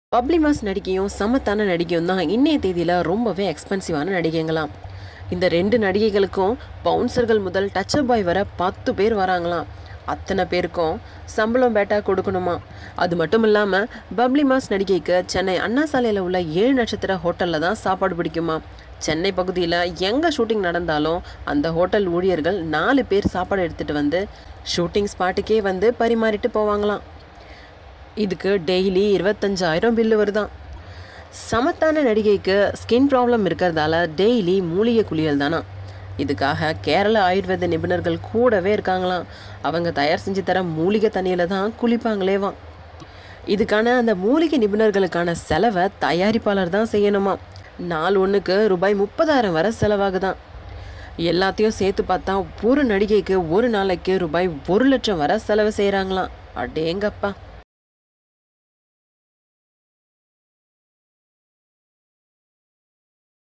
bubbly mass நடிகையும் சமத்தான நடிகையும் தான் இன்னைய தேதியில் ரொம்பவே எக்ஸ்பென்சிவான நடிகைங்களாம் இந்த ரெண்டு நடிகைகளுக்கும் பவுன்சர்கள் முதல் டச்சப் பாய் வர பத்து பேர் வராங்களாம் அத்தனை பேருக்கும் சம்பளம் பேட்டா கொடுக்கணுமா அது மட்டும் இல்லாமல் பப்ளி மாஸ் நடிகைக்கு சென்னை அண்ணா சாலையில் உள்ள ஏழு நட்சத்திர ஹோட்டலில் தான் சாப்பாடு பிடிக்குமா சென்னை பகுதியில் எங்கே ஷூட்டிங் நடந்தாலும் அந்த ஹோட்டல் ஊழியர்கள் நாலு பேர் சாப்பாடு எடுத்துகிட்டு வந்து ஷூட்டிங் ஸ்பாட்டுக்கே வந்து பரிமாறிட்டு போவாங்களாம் இதுக்கு டெய்லி இருபத்தஞ்சாயிரம் பில்லு வருதாம் சமத்தான நடிகைக்கு ஸ்கின் ப்ராப்ளம் இருக்கிறதால டெய்லி மூலிகை குளியல் தானா இதுக்காக கேரள ஆயுர்வேத நிபுணர்கள் கூடவே இருக்காங்களாம் அவங்க தயார் செஞ்சு தர மூலிகை தண்ணியில் தான் குளிப்பாங்களேவாம் இதுக்கான அந்த மூலிகை நிபுணர்களுக்கான செலவை தயாரிப்பாளர் தான் செய்யணுமா நாள் ஒன்றுக்கு ரூபாய் முப்பதாயிரம் வரை செலவாகுதான் எல்லாத்தையும் சேர்த்து பார்த்தா ஒரு நடிகைக்கு ஒரு நாளைக்கு ரூபாய் ஒரு லட்சம் வரை செலவு செய்கிறாங்களாம் அடேங்கப்பா